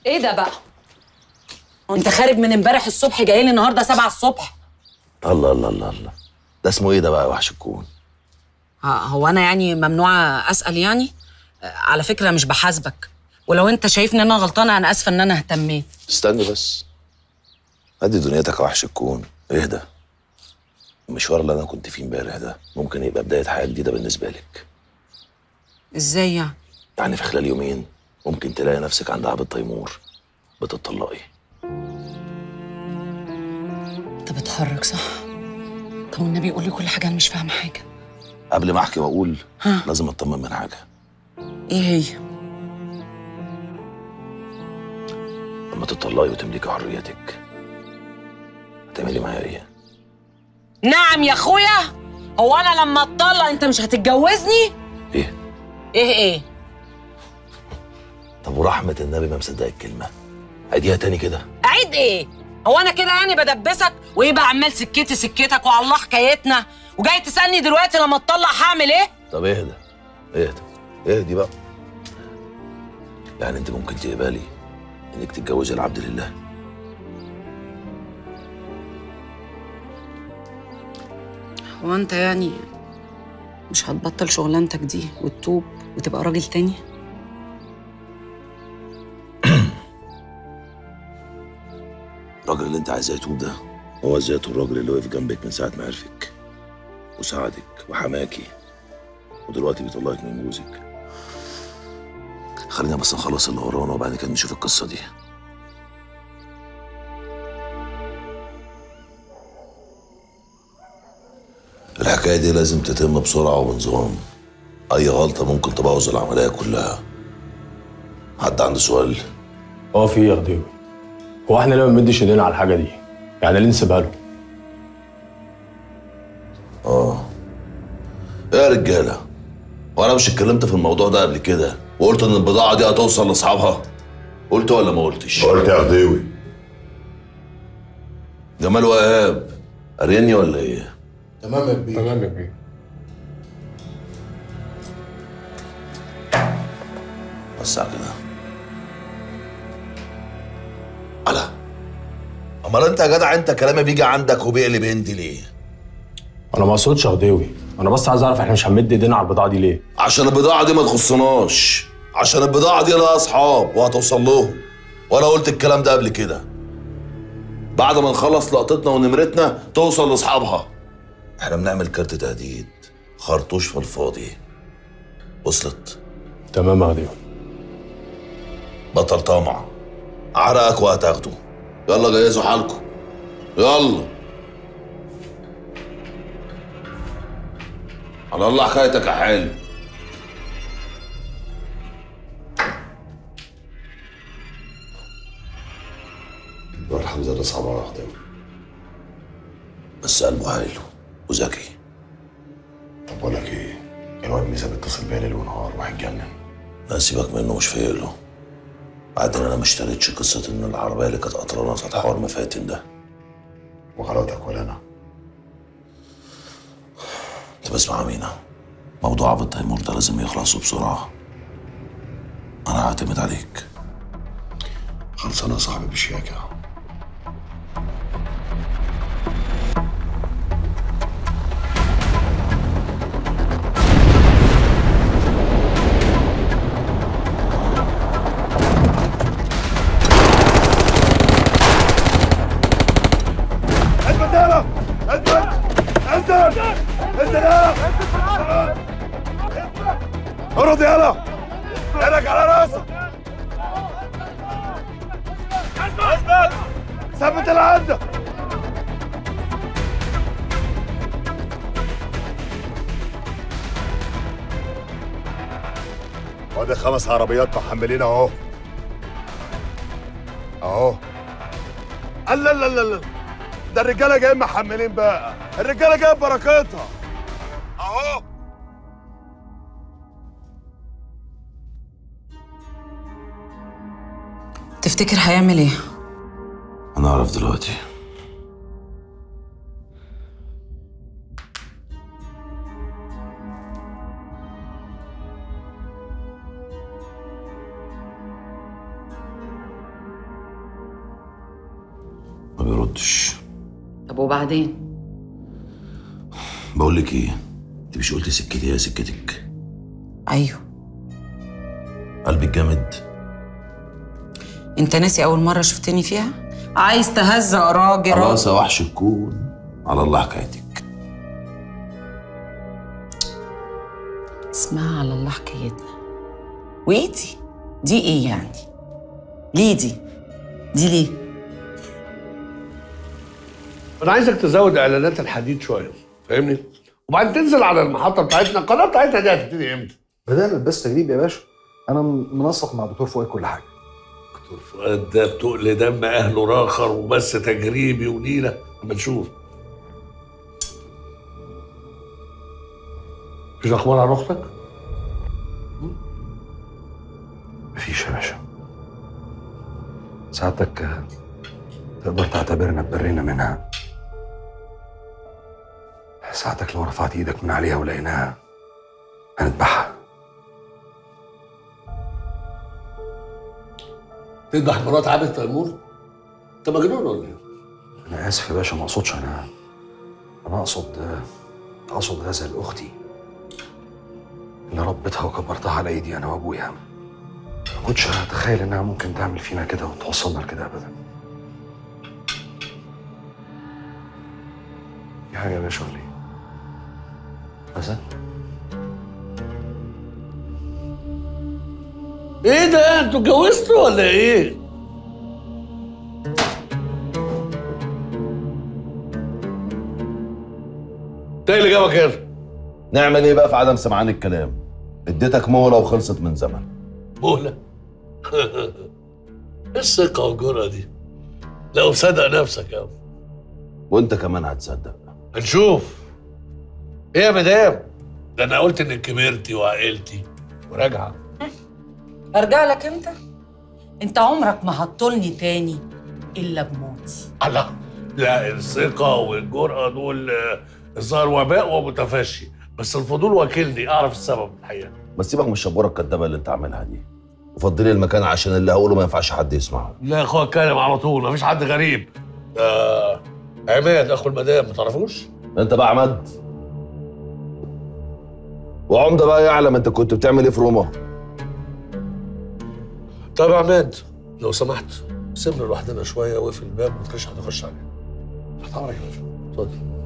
ايه ده بقى انت خارج من امبارح الصبح جاي لي النهارده 7 الصبح الله الله الله الله ده اسمه ايه ده بقى يا وحش الكون ها، هو انا يعني ممنوعه اسال يعني آه، على فكره مش بحاسبك ولو انت شايفني ان انا غلطانه انا اسفه ان انا اهتميت استني بس ادي دنيتك يا وحش الكون اهدى المشوار اللي انا كنت فيه امبارح ده ممكن يبقى بدايه حياه جديده بالنسبه لك ازاي يعني يعني في خلال يومين ممكن تلاقي نفسك عند عبد تيمور بتطلقي انت بتهرج صح طب والنبي قول لي كل حاجه انا مش فاهمه حاجه قبل ما احكي واقول ها. لازم اطمن من حاجه ايه هي لما تطلقي وتملكي حريتك هتعملي معايا ايه نعم يا اخويا هو انا لما اتطلق انت مش هتتجوزني ايه ايه ايه طب ورحمه النبي ما مصدق الكلمه عيديها تاني كده اعيد ايه هو انا كده يعني بدبسك وايه بقى عمال سكتي سكتك وعلى الله حكايتنا وجاي تسالني دلوقتي لما اتطلق هعمل ايه طب اهدى اهدى اهدي بقى يعني انت ممكن تقبلي انك تتجوزي العبد لله هو انت يعني مش هتبطل شغلانتك دي وتتوب وتبقى راجل تاني الراجل اللي انت عايزاه يتوب ده هو ذاته الراجل اللي وقف جنبك من ساعه ما عرفك وساعدك وحماكي ودلوقتي بيطلعك من جوزك خلينا بس نخلص اللي ورانا وبعد كده نشوف القصه دي الحكايه دي لازم تتم بسرعه وبنظام اي غلطه ممكن تبوظ العمليه كلها حد عنده سؤال اه في ايه يا غديوي هو احنا ليه ما بنمدش ايدينا على الحاجه دي يعني ليه نسيبها له ايه يا رجاله وانا مش اتكلمت في الموضوع ده قبل كده وقلت ان البضاعه دي هتوصل لاصحابها قلت ولا ما قلتش قلت يا غديوي جمال وهاب قاريني ولا ايه تمام يا كبير تمام يا كبير بس على كده على امال انت يا جدع انت كلامي بيجي عندك وبيقلب هندي ليه انا ما اقصدش يا غديوي انا بس عايز اعرف احنا مش هنمد ايدينا على البضاعه دي ليه عشان البضاعه دي ما تخصناش عشان البضاعه دي لها اصحاب وهتوصل لهم وانا قلت الكلام ده قبل كده بعد ما نخلص لقطتنا ونمرتنا توصل لاصحابها احنا بنعمل كارت تهديد خرطوش في الفاضي وصلت تمام يا غديوي بطل طمع عرقك وهتاخده يلا جهزوا حالكم يلا على الله حكايتك يا حلو الواد حمزه ده صعب على غديوي بس قلبه حلو وذكي طب بقول لك ايه الواد ميسا بيتصل بيا ليل ونهار وهيتجنن لا سيبك منه مش فايق له بعدين انا ما اشتريتش قصه ان العربيه اللي كانت قطرانه سطح حوار مفاتن ده وغلطك ولا انا انت بسمع مينا موضوع عبد تيمور ده لازم يخلص بسرعه انا هعتمد عليك خلصانه يا صاحبي بشياكه اثبت يلا اثبت انزل انزل يلا ارد يلا ايدك على راسك اثبت ثبت اللي عندك وادي خمس عربيات محملين اهو اهو لا لا لا لا ده الرجاله جايين محملين بقى الرجاله جايه ببركتها اهو تفتكر هيعمل ايه هنعرف دلوقتي ما بيردش طب وبعدين بقول لك ايه انت مش قلتي سكتي هي سكتك ايوه قلبك جامد انت ناسي اول مره شفتني فيها عايز تهزق راجل خلاص يا وحش الكون على الله حكايتك اسمها على الله حكايتنا وايدي دي ايه يعني ليه دي دي ليه انا عايزك تزود اعلانات الحديد شويه فاهمني وبعدين تنزل على المحطه بتاعتنا القناه بتاعتنا دي هتبتدي امتى بدأنا بس تجريب يا باشا انا منسق مع دكتور فؤاد كل حاجه دكتور فؤاد ده بتقل دم اهله راخر وبس تجريبي ونيله اما نشوف مفيش اخبار عن اختك؟ مفيش يا باشا سعادتك آه، تقدر تعتبرنا اتبرينا منها ساعتك لو رفعت ايدك من عليها ولقيناها هنذبحها تذبح مرات عابد تيمور؟ انت مجنون ولا ايه؟ انا اسف يا باشا ما اقصدش انا انا اقصد اقصد غزل اختي اللي ربيتها وكبرتها على ايدي انا وابويا ما كنتش اتخيل انها ممكن تعمل فينا كده وتوصلنا لكده ابدا في حاجه يا باشا ولا ايه غزل ايه ده انتوا اتجوزتوا ولا ايه؟ ده اللي جابك هنا نعمل ايه بقى في عدم سمعان الكلام اديتك مهله وخلصت من زمن مهلة ايه الثقة والجرأة دي؟ لو مصدق نفسك يا وانت كمان هتصدق هنشوف ايه يا مدام؟ ده انا قلت انك كبرتي وعقلتي وراجعة ارجع لك امتى انت عمرك ما هتطولني تاني الا بموتي الله لا الثقة والجرأة دول آه، الظاهر وباء ومتفشي بس الفضول واكلني اعرف السبب الحقيقة بس سيبك من الشبوره الكدابه اللي انت عاملها دي وفضلي المكان عشان اللي هقوله ما ينفعش حد يسمعه لا يا اخويا اتكلم على طول مفيش حد غريب ده عماد اخو المدام ما تعرفوش؟ انت بقى عماد وعمده بقى يعلم انت كنت بتعمل ايه في روما طب يا عماد لو سمحت سيبنا لوحدنا شويه واقفل الباب ما تخش حد يخش علينا تحت امرك يا باشا اتفضل